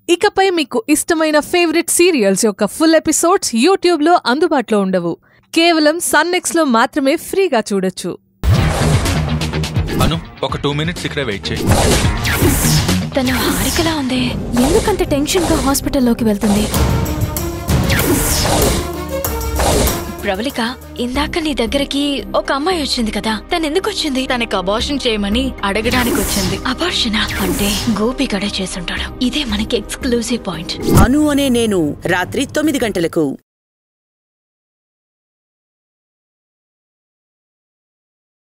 ఇకపై మీకు ఇష్టమైన ఫేవరెట్ సీరియల్స్ యొక్క ఫుల్ ఎపిసోడ్స్ యూట్యూబ్లో అందుబాటులో ఉండవు కేవలం సన్నెక్స్లో మాత్రమే ఫ్రీగా చూడొచ్చు అను ఒక టూ మినిట్స్ ఇక్కడే వెయిట్ చేయి తను హారికలా ఉంది ఎందుకంత టెన్షన్ గా హాస్పిటల్లోకి వెళ్తుంది ప్రవళిక ఇందాక నీ దగ్గరికి ఒక అమ్మాయి వచ్చింది కదా తను ఎందుకు వచ్చింది తనకి అబార్షన్ చేయమని అడగడానికి వచ్చింది అబార్షణ అంటే గోపి గడే చేసుంటాడు ఇదే మనకి ఎక్స్క్లూజివ్ పాయింట్ అను అనే నేను రాత్రి తొమ్మిది గంటలకు